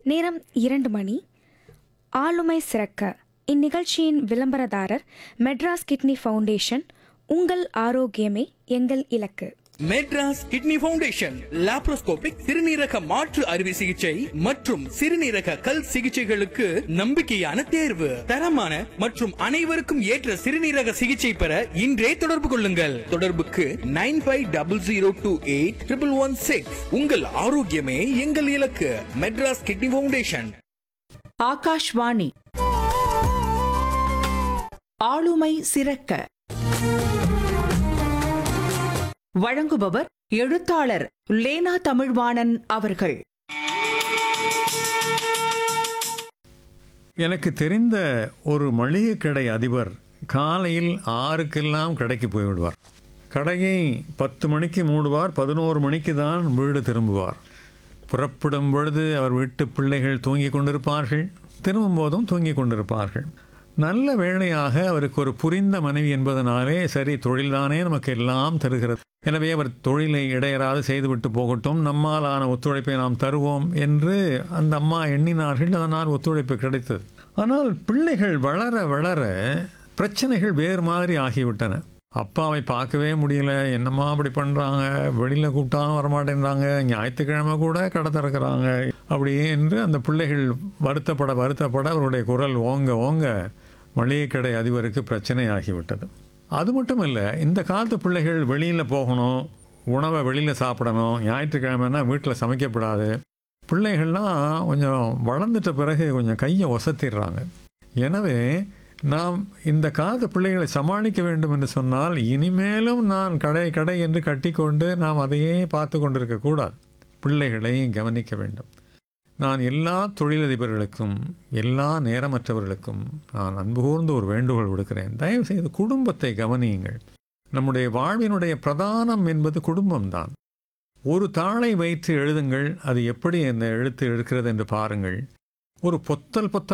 நேரம் இரண்டு மணி ஆளுமை சிறக்க இந்நிகழ்ச்சியின் விளம்பரதாரர் மெட்ராஸ் கிட்னி ஃபவுண்டேஷன் உங்கள் ஆரோக்கியமே எங்கள் இலக்கு மெட்ராஸ் கிட்னி ஃபவுண்டேஷன் லாப்ரோஸ்கோபிக் சிறுநீரக மாற்று அறுவை சிகிச்சை மற்றும் சிறுநீரக கல் சிகிச்சைகளுக்கு நம்பிக்கையான தேர்வு தரமான மற்றும் அனைவருக்கும் ஏற்ற சிறுநீரக சிகிச்சை பெற இன்றே தொடர்பு கொள்ளுங்கள் தொடர்புக்கு nine five double zero two eight triple one six உங்கள் ஆரோக்கியமே எங்கள் இலக்கு மெட்ராஸ் கிட்னி ஃபவுண்டேஷன் ஆகாஷ்வாணி ஆளுமை சிறக்க வழங்குபவர் எழுத்தாளர் லேனா தமிழ்வாணன் அவர்கள் எனக்கு தெரிந்த ஒரு மளிகை கடை அதிபர் காலையில் ஆறுக்கெல்லாம் கடைக்கு போய்விடுவார் கடையை பத்து மணிக்கு மூடுவார் பதினோரு மணிக்கு தான் வீடு திரும்புவார் புறப்படும் பொழுது அவர் வீட்டு பிள்ளைகள் தூங்கிக் கொண்டிருப்பார்கள் திரும்பும் போதும் தூங்கிக் கொண்டிருப்பார்கள் நல்ல வேளையாக அவருக்கு ஒரு புரிந்த மனைவி என்பதனாலே சரி தொழில்தானே நமக்கு எல்லாம் தருகிறது எனவே அவர் தொழிலை இடையறாது செய்துவிட்டு போகட்டும் நம்மால் ஆன ஒத்துழைப்பை நாம் தருவோம் என்று அந்த அம்மா எண்ணினார்கள் அதனால் ஒத்துழைப்பு கிடைத்தது ஆனால் பிள்ளைகள் வளர வளர பிரச்சனைகள் வேறு மாதிரி ஆகிவிட்டன அப்பாவை பார்க்கவே முடியல என்னம்மா அப்படி பண்ணுறாங்க வெளியில் கூப்பிட்டாலும் வரமாட்டேன்றாங்க ஞாயிற்றுக்கிழமை கூட கடை திறக்கிறாங்க அப்படி என்று அந்த பிள்ளைகள் வருத்தப்பட வருத்தப்பட அவருடைய குரல் ஓங்க ஓங்க மளிகை கடை அதிபருக்கு பிரச்சனை ஆகிவிட்டது அது மட்டும் இல்லை இந்த காலத்து பிள்ளைகள் வெளியில் போகணும் உணவை வெளியில் சாப்பிடணும் ஞாயிற்றுக்கிழமைனா வீட்டில் சமைக்கப்படாது பிள்ளைகள்லாம் கொஞ்சம் வளர்ந்துட்ட பிறகு கொஞ்சம் கையை ஒசத்திடுறாங்க எனவே நாம் இந்த காலத்து பிள்ளைகளை சமாளிக்க வேண்டும் என்று சொன்னால் இனிமேலும் நான் கடை கடை என்று கட்டிக்கொண்டு நாம் அதையே பார்த்து கொண்டிருக்க கூடாது பிள்ளைகளை கவனிக்க வேண்டும் நான் எல்லா தொழிலதிபர்களுக்கும் எல்லா நேரமற்றவர்களுக்கும் நான் அன்பு கூர்ந்து ஒரு வேண்டுகோள் விடுக்கிறேன் தயவு செய்து குடும்பத்தை கவனியுங்கள் நம்முடைய வாழ்வினுடைய பிரதானம் என்பது குடும்பம்தான் ஒரு தாளை வைத்து எழுதுங்கள் அது எப்படி அந்த எழுத்து இருக்கிறது என்று பாருங்கள் ஒரு பொத்தல் பொத்தல்